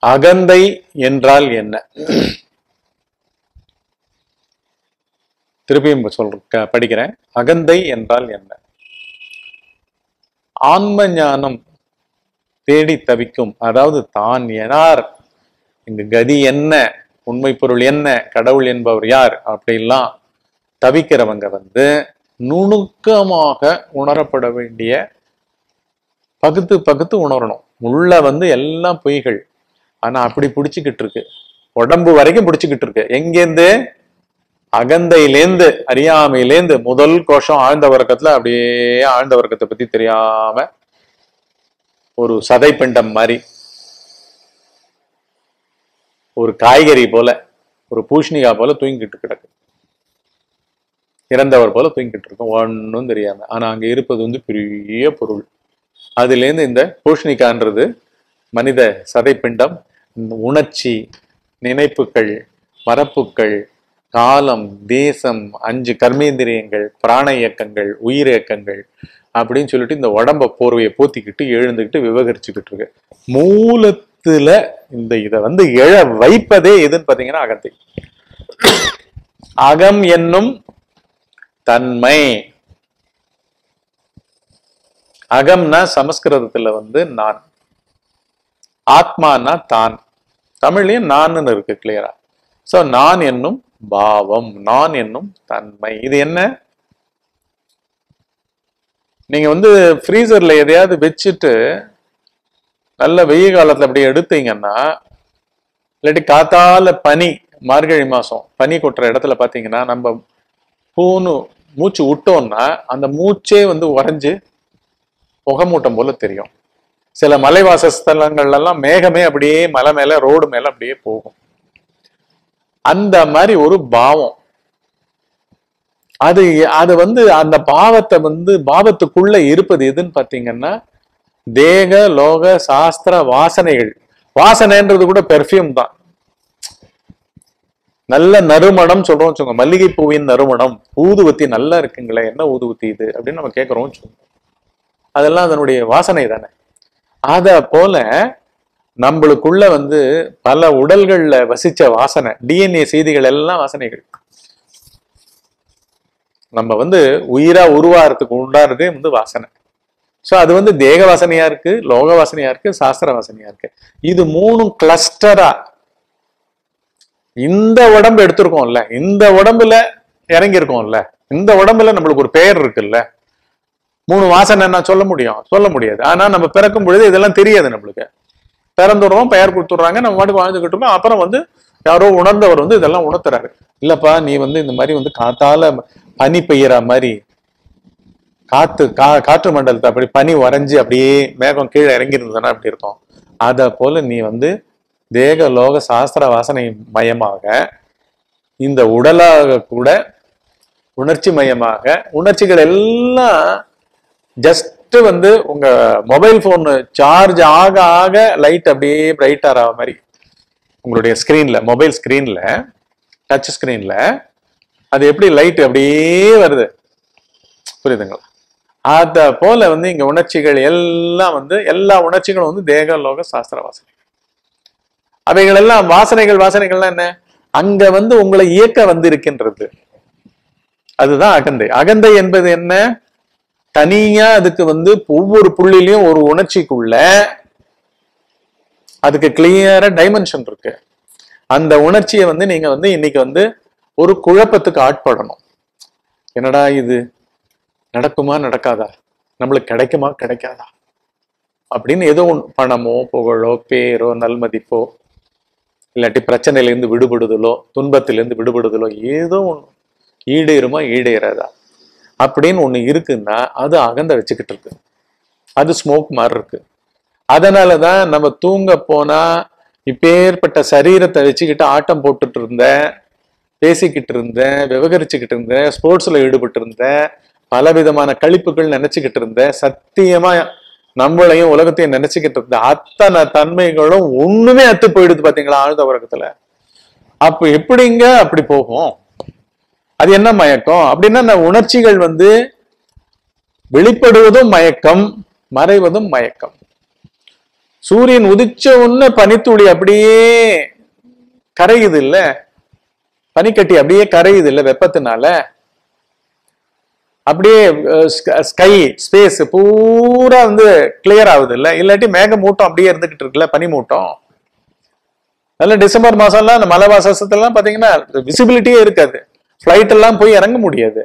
அகந்தை என்றால் என்ன திருப்பியும் சொல்ற க- படிக்கிறேன் அகந்தை என்றால் என்ன ஆன்ம ஞானம் தேடி தவிக்கும் அதாவது தான் யார் இங்கு கதி என்ன உண்மை பொருள் என்ன கடவுள் என்பவர் யார் அப்படிலாம் தவிக்கிறவங்க வந்து நுணுக்கமாக உணரப்பட வேண்டிய பகுத்து பகுத்து உணரணும் உள்ள வந்து எல்லாம் பொய்கள் ஆனா அப்படி பிடிச்சுக்கிட்டு இருக்கு உடம்பு வரைக்கும் பிடிச்சுக்கிட்டு இருக்கு எங்கேருந்து அகந்தையிலேந்து அறியாமையிலேந்து முதல் கோஷம் ஆழ்ந்த வர்க்கத்துல அப்படியே ஆழ்ந்த வர்க்கத்தை பத்தி தெரியாம ஒரு சதை பிண்டம் மாதிரி ஒரு காய்கறி போல ஒரு பூஷணிக்காய் போல தூங்கிட்டு கிடக்கு இறந்தவர் போல தூங்கிட்டு இருக்கும் ஒன்றும் தெரியாம ஆனா அங்க இருப்பது வந்து பெரிய பொருள் அதுலேருந்து இந்த பூஷணிக்கான்றது மனித சதைப்பிண்டம் இந்த உணர்ச்சி நினைப்புகள் மரப்புக்கள் காலம் தேசம் அஞ்சு கர்மேந்திரியங்கள் பிராண இயக்கங்கள் உயிர் இயக்கங்கள் அப்படின்னு சொல்லிட்டு இந்த உடம்ப போர்வையை போத்திக்கிட்டு எழுந்துக்கிட்டு விவகரிச்சுக்கிட்டு இருக்கு மூலத்துல இந்த இதை வந்து எழ வைப்பதே எதுன்னு பாத்தீங்கன்னா அகத்தை அகம் என்னும் தன்மை அகம்னா சமஸ்கிருதத்துல வந்து நான் ஆத்மானா தான் தமிழ்லயும் நான்னு இருக்கு கிளியரா சோ நான் என்னும் பாவம் நான் என்னும் தன்மை இது என்ன நீங்க வந்து ஃப்ரீசர்ல எதையாவது வச்சுட்டு நல்ல வெயில் காலத்துல அப்படி எடுத்தீங்கன்னா இல்லாட்டி காத்தால பனி மார்கழி மாசம் பனி கொட்டுற இடத்துல பாத்தீங்கன்னா நம்ம பூன்னு மூச்சு விட்டோம்னா அந்த மூச்சே வந்து உறைஞ்சு புகமூட்டம் போல தெரியும் சில மலைவாச ஸ்தலங்கள்ல எல்லாம் மேகமே அப்படியே மலை மேல ரோடு மேல அப்படியே போகும் அந்த மாதிரி ஒரு பாவம் அது அது வந்து அந்த பாவத்தை வந்து பாவத்துக்குள்ள இருப்பது எதுன்னு பாத்தீங்கன்னா தேக லோக சாஸ்திர வாசனைகள் வாசனைன்றது கூட பெர்ஃப்யூம் தான் நல்ல நறுமணம் சொல்றோம் வச்சுக்கோங்க மல்லிகை பூவின் நறுமணம் ஊதுவத்தி நல்லா இருக்குங்களே என்ன ஊதுவத்தி இது அப்படின்னு நம்ம கேட்கறோம் வச்சுக்கோங்க அதெல்லாம் அதனுடைய வாசனை தானே அத போல நம்மளுக்குள்ள வந்து பல உடல்கள்ல வசிச்ச வாசனை டிஎன்ஏ செய்திகள் எல்லாம் வாசனைகள் நம்ம வந்து உயிரா உருவாகிறதுக்கு உண்டானதே வந்து வாசனை சோ அது வந்து தேக வாசனையா இருக்கு லோக வாசனையா இருக்கு சாஸ்திர வாசனையா இருக்கு இது மூணும் கிளஸ்டரா இந்த உடம்பு எடுத்திருக்கோம்ல இந்த உடம்புல இறங்கி இருக்கோம்ல இந்த உடம்புல நம்மளுக்கு ஒரு பெயர் இருக்குல்ல மூணு வாசனை நான் சொல்ல முடியும் சொல்ல முடியாது ஆனா நம்ம பிறக்கும் பொழுது இதெல்லாம் தெரியாது நம்மளுக்கு பிறந்துடுறோம் பெயர் கொடுத்துட்றாங்க நம்ம பாட்டுக்கு வாழ்ந்துகிட்டு இருக்கோம் அப்புறம் வந்து யாரோ உணர்ந்தவர் வந்து இதெல்லாம் உணர்த்துறாரு இல்லப்பா நீ வந்து இந்த மாதிரி வந்து காத்தால பனி பெய்யற மாதிரி காத்து கா காற்று மண்டலத்தை அப்படி பனி வரைஞ்சு அப்படியே மேகம் கீழே இறங்கி இருந்ததுன்னா அப்படி இருக்கும் அத போல நீ வந்து தேக லோக சாஸ்திர வாசனை மயமாக இந்த உடலாக கூட உணர்ச்சி மயமாக உணர்ச்சிகள் எல்லாம் ஜஸ்ட் வந்து உங்க மொபைல் போன் சார்ஜ் ஆக ஆக லைட் அப்படியே பிரைட் ஆகிற மாதிரி உங்களுடைய ஸ்கிரீன்ல மொபைல் ஸ்கிரீன்ல டச் ஸ்கிரீன்ல அது எப்படி லைட் அப்படியே வருது புரியுதுங்களா அத போல வந்து இங்க உணர்ச்சிகள் எல்லாம் வந்து எல்லா உணர்ச்சிகளும் வந்து தேக லோக சாஸ்திர வாசனை அவைகள் எல்லாம் வாசனைகள் வாசனைகள்லாம் என்ன அங்க வந்து உங்களை இயக்க வந்து இருக்கின்றது அதுதான் அகந்தை அகந்தை என்பது என்ன தனியா அதுக்கு வந்து ஒவ்வொரு புள்ளிலையும் ஒரு உணர்ச்சிக்குள்ள அதுக்கு கிளியரா டைமென்ஷன் இருக்கு அந்த உணர்ச்சியை வந்து நீங்க வந்து இன்னைக்கு வந்து ஒரு குழப்பத்துக்கு ஆட்படணும் என்னடா இது நடக்குமா நடக்காதா நம்மளுக்கு கிடைக்குமா கிடைக்காதா அப்படின்னு ஏதோ ஒன்று பணமோ புகழோ பேரோ நல்மதிப்போ இல்லாட்டி பிரச்சனையிலேருந்து விடுபடுதலோ துன்பத்திலேருந்து விடுபடுதலோ ஏதோ ஒன்று ஈடேறுமா ஈடேறாதா அப்படின்னு ஒண்ணு இருக்குன்னா அது அகந்த வச்சுக்கிட்டு இருக்கு அது ஸ்மோக் மாதிரி இருக்கு அதனாலதான் நம்ம தூங்க போனா இப்பேற்பட்ட சரீரத்தை வச்சுக்கிட்டு ஆட்டம் போட்டுட்டு இருந்தேன் பேசிக்கிட்டு இருந்தேன் விவகரிச்சுக்கிட்டு இருந்தேன் ஸ்போர்ட்ஸ்ல ஈடுபட்டு இருந்தேன் பல விதமான கழிப்புகள் நினைச்சுக்கிட்டு இருந்தேன் சத்தியமா நம்மளையும் உலகத்தையும் நினைச்சுக்கிட்டு இருந்த அத்தனை தன்மைகளும் ஒண்ணுமே அத்து போயிடுது பாத்தீங்களா ஆழ்ந்த உலகத்துல அப்ப எப்படிங்க அப்படி போகும் அது என்ன மயக்கம் அப்படின்னா அந்த உணர்ச்சிகள் வந்து வெளிப்படுவதும் மயக்கம் மறைவதும் மயக்கம் சூரியன் உதிச்ச உடனே பனித்துளி அப்படியே கரையுது இல்ல பனிக்கட்டி அப்படியே கரையுது இல்ல வெப்பத்தினால அப்படியே ஸ்கை ஸ்பேஸ் பூரா வந்து கிளியர் ஆகுது இல்ல இல்லாட்டி மேகமூட்டம் அப்படியே இருந்துகிட்டு இருக்குல்ல பனிமூட்டம் அதெல்லாம் டிசம்பர் மாசம்லாம் இந்த மலை மாசத்துலாம் பாத்தீங்கன்னா விசிபிலிட்டியே இருக்காது ஃபிளைட் எல்லாம் போய் இறங்க முடியாது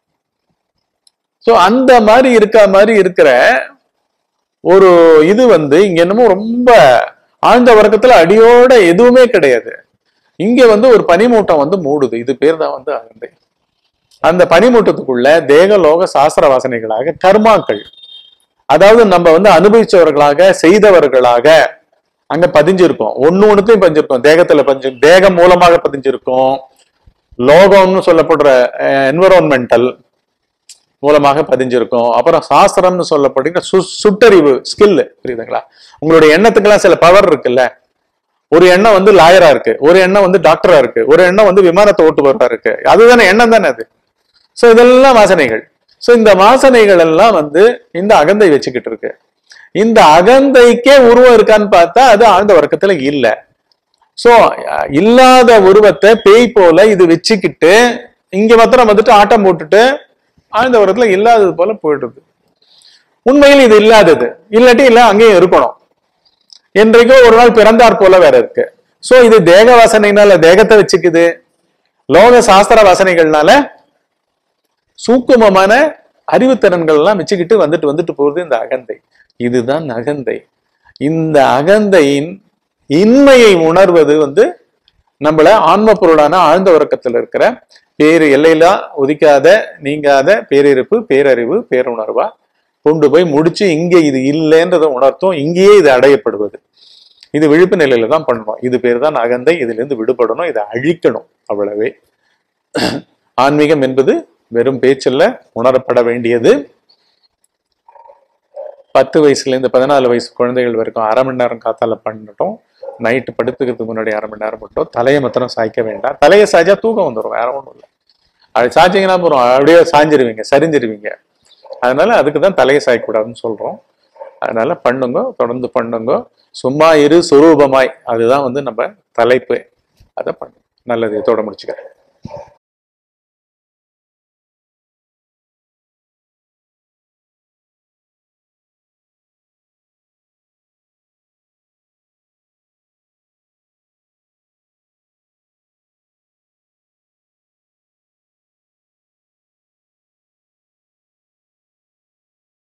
ஸோ அந்த மாதிரி இருக்க மாதிரி இருக்கிற ஒரு இது வந்து இங்க என்னமோ ரொம்ப ஆழ்ந்த வர்க்கத்துல அடியோட எதுவுமே கிடையாது இங்க வந்து ஒரு பனிமூட்டம் வந்து மூடுது இது பேர் தான் வந்து அகந்தை அந்த பனிமூட்டத்துக்குள்ள தேகலோக சாஸ்திர வாசனைகளாக கர்மாக்கள் அதாவது நம்ம வந்து அனுபவிச்சவர்களாக செய்தவர்களாக அங்க பதிஞ்சிருக்கோம் ஒண்ணு ஒண்ணுத்தையும் பதிஞ்சிருக்கோம் தேகத்துல பதிஞ்சு தேகம் மூலமாக பதிஞ்சிருக்கோம் லோகம்னு சொல்லப்படுற என்விரான்மெண்டல் மூலமாக பதிஞ்சிருக்கும் அப்புறம் சாஸ்திரம்னு சொல்லப்படுகிற சு சுட்டறிவு ஸ்கில் புரியுதுங்களா உங்களுடைய எண்ணத்துக்கெல்லாம் சில பவர் இருக்குல்ல ஒரு எண்ணம் வந்து லாயரா இருக்கு ஒரு எண்ணம் வந்து டாக்டரா இருக்கு ஒரு எண்ணம் வந்து விமானத்தை ஓட்டுபவரா இருக்கு அதுதானே எண்ணம் தானே அது சோ இதெல்லாம் வாசனைகள் சோ இந்த வாசனைகள் எல்லாம் வந்து இந்த அகந்தை வச்சுக்கிட்டு இருக்கு இந்த அகந்தைக்கே உருவம் இருக்கான்னு பார்த்தா அது ஆழ்ந்த வர்க்கத்துல இல்ல சோ இல்லாத உருவத்தை பேய் போல இது வச்சுக்கிட்டு இங்க மாத்திரம் வந்துட்டு ஆட்டம் போட்டுட்டு ஆழ்ந்த வர்க்கத்துல இல்லாதது போல போயிடுது உண்மையில் இது இல்லாதது இல்லாட்டி இல்ல அங்கேயும் இருக்கணும் என்றைக்கோ ஒரு நாள் பிறந்தார் போல வேற இருக்கு சோ இது தேக வாசனைனால தேகத்தை வச்சுக்குது லோக சாஸ்திர வாசனைகள்னால சூக்குமமான அறிவுத்திறன்கள் எல்லாம் வச்சுக்கிட்டு வந்துட்டு வந்துட்டு போகுது இந்த அகந்தை இதுதான் அகந்தை இந்த அகந்தையின் இன்மையை உணர்வது வந்து நம்மள ஆன்ம பொருளான ஆழ்ந்த உறக்கத்தில் இருக்கிற பேரு எல்லையிலா உதிக்காத நீங்காத பேரிருப்பு பேரறிவு பேருணர்வா கொண்டு போய் முடிச்சு இங்க இது இல்லைன்றதை உணர்த்தும் இங்கேயே இது அடையப்படுவது இது விழிப்பு நிலையில தான் பண்ணணும் இது பேர் தான் அகந்தை இதுல இருந்து விடுபடணும் இதை அழிக்கணும் அவ்வளவே ஆன்மீகம் என்பது வெறும் பேச்சல்ல உணரப்பட வேண்டியது பத்து வயசுல இருந்து பதினாலு வயசு குழந்தைகள் வரைக்கும் அரை மணி நேரம் காத்தால பண்ணட்டும் நைட்டு படுத்துக்கிறதுக்கு முன்னாடி அரை மணி நேரம் மட்டும் தலையை மாத்திரம் சாய்க்க வேண்டாம் தலையை சாய்ச்சா தூக்கம் வந்துடும் வேற ஒன்றும் இல்லை அது சாய்ச்சிங்கன்னா போறோம் அப்படியே சாஞ்சிருவீங்க சரிஞ்சிருவீங்க அதனால அதுக்கு தான் தலையை சாய்க்கூடாதுன்னு சொல்றோம் அதனால பண்ணுங்க தொடர்ந்து பண்ணுங்க சும்மா இரு சுரூபமாய் அதுதான் வந்து நம்ம தலைப்பு அதை பண்ணுங்க நல்லது இதோட முடிச்சுக்கிறேன்